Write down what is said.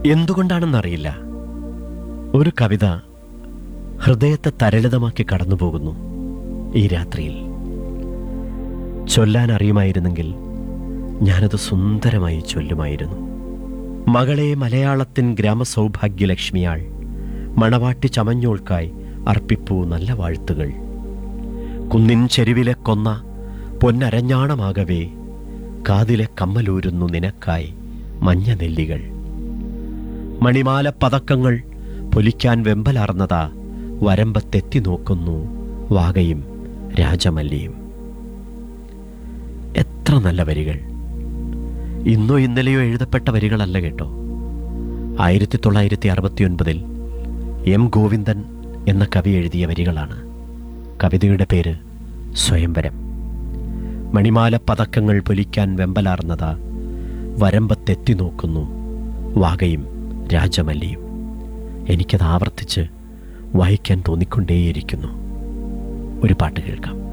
എന്തുകൊണ്ടാണെന്നറിയില്ല ഒരു കവിത ഹൃദയത്തെ തരളിതമാക്കി കടന്നുപോകുന്നു ഈ രാത്രിയിൽ ചൊല്ലാൻ അറിയുമായിരുന്നെങ്കിൽ ഞാനത് സുന്ദരമായി ചൊല്ലുമായിരുന്നു മകളെ മലയാളത്തിൻ ഗ്രാമസൗഭാഗ്യലക്ഷ്മിയാൾ മണവാട്ടി ചമഞ്ഞോൾക്കായി അർപ്പിപ്പൂ നല്ല വാഴ്ത്തുകൾ കുന്നിൻ ചെരുവിലെ കൊന്ന പൊന്നരഞ്ഞാണമാകവേ കാതിലെ കമ്മലൂരുന്നു നിനക്കായി മഞ്ഞ നെല്ലികൾ മണിമാല പതക്കങ്ങൾ പൊലിക്കാൻ വെമ്പലാർന്നതാ വരമ്പത്തെത്തി നോക്കുന്നു വാകയും രാജമല്ലിയും എത്ര നല്ല വരികൾ ഇന്നോ ഇന്നലെയോ എഴുതപ്പെട്ട വരികളല്ല കേട്ടോ ആയിരത്തി തൊള്ളായിരത്തി അറുപത്തിയൊൻപതിൽ എം ഗോവിന്ദൻ എന്ന കവി എഴുതിയ വരികളാണ് കവിതയുടെ പേര് സ്വയംവരം മണിമാല പതക്കങ്ങൾ പൊലിക്കാൻ വെമ്പലാർന്നതാ വരമ്പത്തെത്തി നോക്കുന്നു വാകയും രാജമല്ലിയും എനിക്കത് ആവർത്തിച്ച് വായിക്കാൻ തോന്നിക്കൊണ്ടേയിരിക്കുന്നു ഒരു പാട്ട് കേൾക്കാം